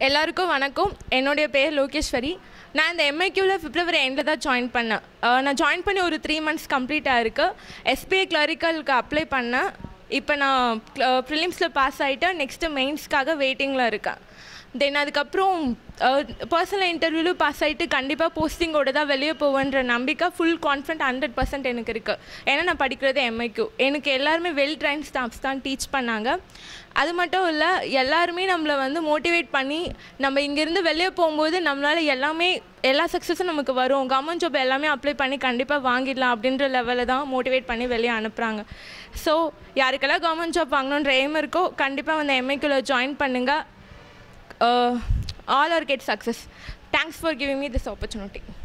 எல்லாருக்கும் வணக்கம் என்னுடைய பேர் லோகேஸ்வரி நான் இந்த எம்ஐக்யூவில் பிப்ரவரி எண்டில் தான் ஜாயின் பண்ணேன் அஹ் நான் ஜாயின் பண்ணி ஒரு த்ரீ மந்த்ஸ் கம்ப்ளீட் ஆயிருக்கு எஸ்பிஐ கிளரிக்கலுக்கு அப்ளை பண்ணேன் இப்போ நான் ப்ரிலிம்ஸில் பாஸ் ஆகிட்டேன் நெக்ஸ்ட்டு மெயின்ஸ்க்காக வெயிட்டிங்கில் இருக்கேன் தென் அதுக்கப்புறம் பர்சனல் இன்டர்வியூவில் பாஸ் ஆகிட்டு கண்டிப்பாக போஸ்டிங்கோட தான் வெளியே போவேன்ற நம்பிக்கை ஃபுல் கான்ஃபிடென்ட் ஹண்ட்ரட் பர்சன்ட் எனக்கு இருக்குது ஏன்னா நான் படிக்கிறது எம்ஐக்யூ எனக்கு எல்லாருமே வெல் ட்ரைன் ஸ்டாஃப்ஸ் தான் டீச் பண்ணாங்க அது மட்டும் இல்லை எல்லாருமே நம்மளை வந்து மோட்டிவேட் பண்ணி நம்ம இங்கேருந்து வெளியே போகும்போது நம்மளால் எல்லாமே எல்லா சக்ஸஸும் நமக்கு வரும் கவர்மெண்ட் ஜாப் எல்லாமே அப்ளை பண்ணி கண்டிப்பாக வாங்கிடலாம் அப்படின்ற லெவலில் தான் மோட்டிவேட் பண்ணி வெளியே அனுப்புகிறாங்க ஸோ யாருக்கெல்லாம் கவர்மெண்ட் ஜாப் வாங்கணுன்ற எய்ம் இருக்கோ கண்டிப்பாக வந்து எம்ஐக்யூவில் ஜாயின் பண்ணுங்கள் uh, all our get success. Thanks for giving me this opportunity.